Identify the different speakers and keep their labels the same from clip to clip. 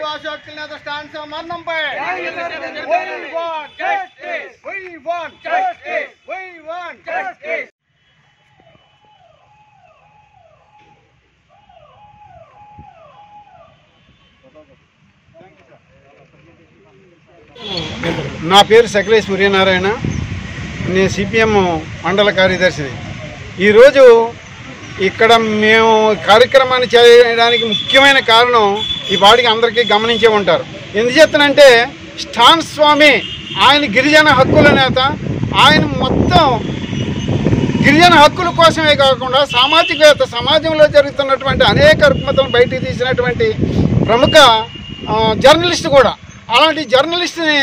Speaker 1: అశోక్ తినేత స్టాండ్ మరణంపై We want justice. We want justice. We want justice. నా పేరు సకలే సూర్యనారాయణ నేను సిపిఎం మండల కార్యదర్శిని ఈరోజు ఇక్కడ మేము కార్యక్రమాన్ని చేయడానికి ముఖ్యమైన కారణం ఈ పాటికి అందరికీ గమనించే ఉంటారు ఎందుచేతనంటే స్టాన్ స్వామి ఆయన గిరిజన హక్కుల నేత ఆయన మొత్తం గిరిజన హక్కుల కోసమే కాకుండా సామాజికవేత్త సమాజంలో జరుగుతున్నటువంటి అనేక రుగ్మతలను బయటికి తీసినటువంటి ప్రముఖ ఆ, జర్నలిస్ట్ కూడా అలాంటి జర్నలిస్ట్ని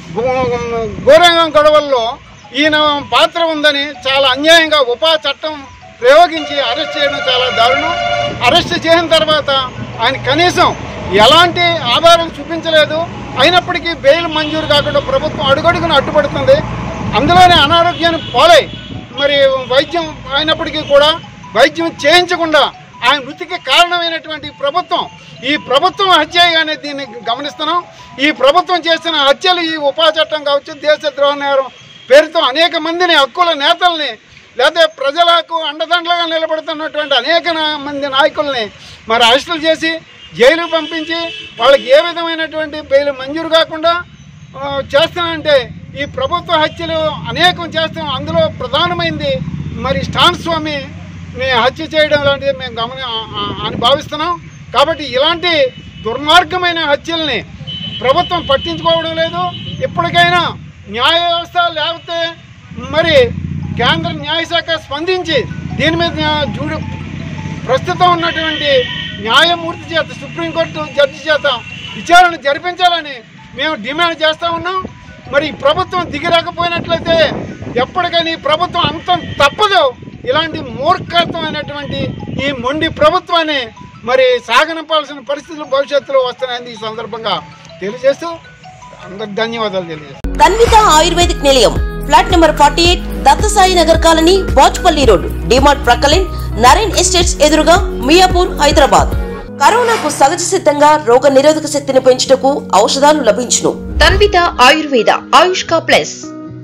Speaker 1: గోరంగం గొడవల్లో ఈయన పాత్ర ఉందని చాలా అన్యాయంగా ఉపా చట్టం ప్రయోగించి అరెస్ట్ చేయడం చాలా దారుణం అరెస్ట్ చేసిన తర్వాత ఆయన కనీసం ఎలాంటి ఆధారం చూపించలేదు అయినప్పటికీ బెయిల్ మంజూరు కాకుండా ప్రభుత్వం అడుగడుగున అడ్డుపడుతుంది అందులోనే అనారోగ్యాన్ని పాలై మరి వైద్యం అయినప్పటికీ కూడా వైద్యం చేయించకుండా ఆయన మృతికి కారణమైనటువంటి ఈ ప్రభుత్వం ఈ ప్రభుత్వం హత్యగానే దీన్ని గమనిస్తున్నాం ఈ ప్రభుత్వం చేసిన హత్యలు ఈ ఉపా చట్టం కావచ్చు దేశద్రోహ నేరం పేరుతో అనేక మందిని హక్కుల నేతల్ని లేదా ప్రజలకు అండదండలుగా నిలబడుతున్నటువంటి అనేక నా- మంది నాయకుల్ని మరి అరెస్టులు చేసి జైలు పంపించి వాళ్ళకి ఏ విధమైనటువంటి బెయిల్ మంజూరు కాకుండా ఆ, చేస్తానంటే ఈ ప్రభుత్వ హత్యలు అనేకం చేస్తాం అందులో ప్రధానమైంది మరి స్టాన్ స్వామి ని హత్య చేయడం లాంటిది మేము గమని ఆ- ఆ- అని భావిస్తున్నాం కాబట్టి ఇలాంటి దుర్మార్గమైన హత్యల్ని ప్రభుత్వం పట్టించుకోవడం లేదు ఇప్పటికైనా న్యాయ వ్యవస్థ లేకపోతే మరి కేంద్ర న్యాయశాఖ స్పందించి దీని మీద న్యా- జూడి ప్రస్తుతం ఉన్నటువంటి న్యాయమూర్తి చేత సుప్రీంకోర్టు జడ్జి చేత విచారణ జరిపించాలని మేము డిమాండ్ చేస్తూ ఉన్నాం మరి ఈ ప్రభుత్వం దిగిరాకపోయినట్లయితే ఎప్పటికైనా ఈ ప్రభుత్వం అంతం తప్పదు ఇలాంటి మూర్ఖత్వమైనటువంటి ఈ మొండి ప్రభుత్వాన్ని మరి సాగనంపాల్సిన పరిస్థితులు భవిష్యత్తులో వస్తున్నాయని ఈ సందర్భంగా తెలియజేస్తూ అందరికి ధన్యవాదాలు తెలియజేస్తాను
Speaker 2: Tanvitha Ayurvedic Nilayam flat number forty eight Dattasai Nagar colony Bachupally road DMart ప్రక్కలిన్ నరేన్ ఎస్టేట్స్ ఎదురుగా మియాపూర్ హైదరాబాద్ కరోనాకు సహజ సిద్ధంగా రోగ నిరోధక శక్తిని పెంచుటకు ఔషధాలు లభించును తన్విత ఆయుర్వేద ఆయుష్కా ప్లస్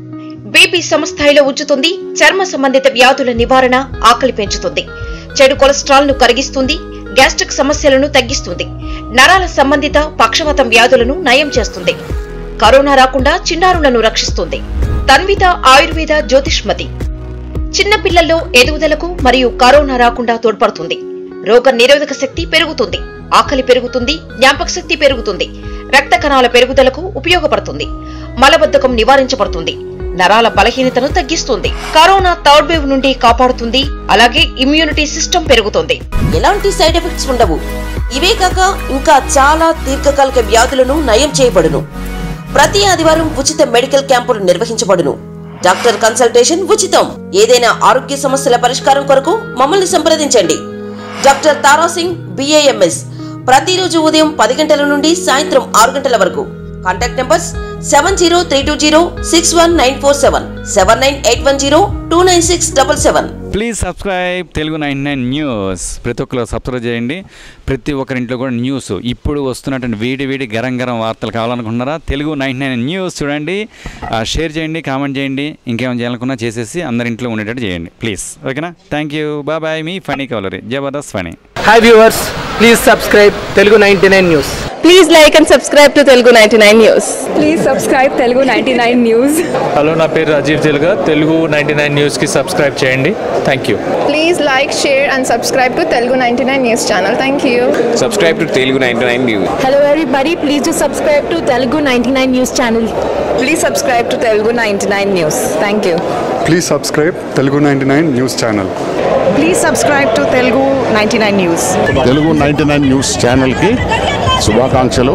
Speaker 2: బీపీ సమస్థాయిలో ఉంచుతుంది చర్మ సంబంధిత వ్యాధుల నివారణ ఆకలి పెంచుతుంది చెడు కొలెస్ట్రాల్ ను కరిగిస్తుంది గ్యాస్ట్రిక్ సమస్యలను తగ్గిస్తుంది నరాల సంబంధిత పక్షవాతం వ్యాధులను నయం చేస్తుంది కరోనా రాకుండా చిన్నారులను రక్షిస్తుంది తన్విత ఆయుర్వేద జ్యోతిష్మతి చిన్న పిల్లల్లో ఎదుగుదలకు మరియు కరోనా రాకుండా తోడ్పడుతుంది రోగ నిరోధక శక్తి పెరుగుతుంది ఆకలి పెరుగుతుంది జ్ఞాపక శక్తి పెరుగుతుంది రక్త కణాల పెరుగుదలకు ఉపయోగపడుతుంది మలబద్ధకం నివారించబడుతుంది నరాల బలహీనతను తగ్గిస్తుంది కరోనా థర్డ్ వేవ్ నుండి కాపాడుతుంది అలాగే ఇమ్యూనిటీ సిస్టమ్ పెరుగుతుంది ఎలాంటి సైడ్ ఎఫెక్ట్స్ ఉండవు ఇవే కాక ఇంకా చాలా దీర్ఘకాలిక వ్యాధులను నయం చేయబడును ప్రతి ఆదివారం ఉచిత మెడికల్ క్యాంపులు నిర్వహించబడును డాక్టర్ కన్సల్టేషన్ ఉచితం ఏదైనా ఆరోగ్య సమస్యల పరిష్కారం కొరకు మమ్మల్ని సంప్రదించండి డాక్టర్ తారా సింగ్ బిఏఎంఎస్ ప్రతిరోజు ఉదయం పది గంటల నుండి సాయంత్రం ఆరు గంటల వరకు contact numbers seven zero three two zero six one nine four seven seven nine eight one zero two nine six double seven
Speaker 3: please subscribe Telugu nine nine news ప్రతి ఒక్కరు సబ్స్క్రైబ్ చేయండి ప్రతి ఒక్కరింట్లో కూడా న్యూస్ ఇప్పుడు వస్తున్నటువంటి వేడి వేడి గరం గరం వార్తలు కావాలనుకుంటున్నారా తెలుగు నైన్ నైన్ న్యూస్ చూడండి ఆ, షేర్ చేయండి కామెంట్ చేయండి ఇంకేమైనా చేయాలనుకున్నా చేసేసి అందరి ఇంట్లో ఉండేటట్టు చేయండి ప్లీజ్ ఓకేనా థ్యాంక్ యూ బాయ్ బాయ్ మీ ఫనీ కవలరీ Jabardasth Phani
Speaker 4: hi viewers please subscribe Telugu ninety nine news
Speaker 5: Please like and subscribe to Telugu 99 News. Please subscribe Telugu 99 News.
Speaker 6: Hello నా పేరు రాజీవ్ తెలుగా తెలుగు నైంటీ నైన్ న్యూస్కి సబ్స్క్రైబ్ చేయండి thank you
Speaker 5: Please like, share and subscribe to Telugu 99 News channel. Thank you.
Speaker 7: subscribe to Telugu 99 News.
Speaker 8: Hello everybody, please do subscribe to Telugu 99 News channel.
Speaker 5: Please subscribe to Telugu 99 News. Thank you.
Speaker 9: Please subscribe Telugu 99 News channel.
Speaker 5: Please subscribe to Telugu 99 News.
Speaker 10: Telugu ninety nine news ఛానల్కి శుభాకాంక్షలు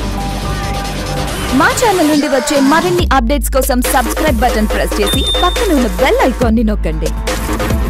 Speaker 8: మా channel నుండి వచ్చే మరిన్ని updates కోసం subscribe button press చేసి పక్కన ఉన్న బెల్ ఐకాన్ని నొక్కండి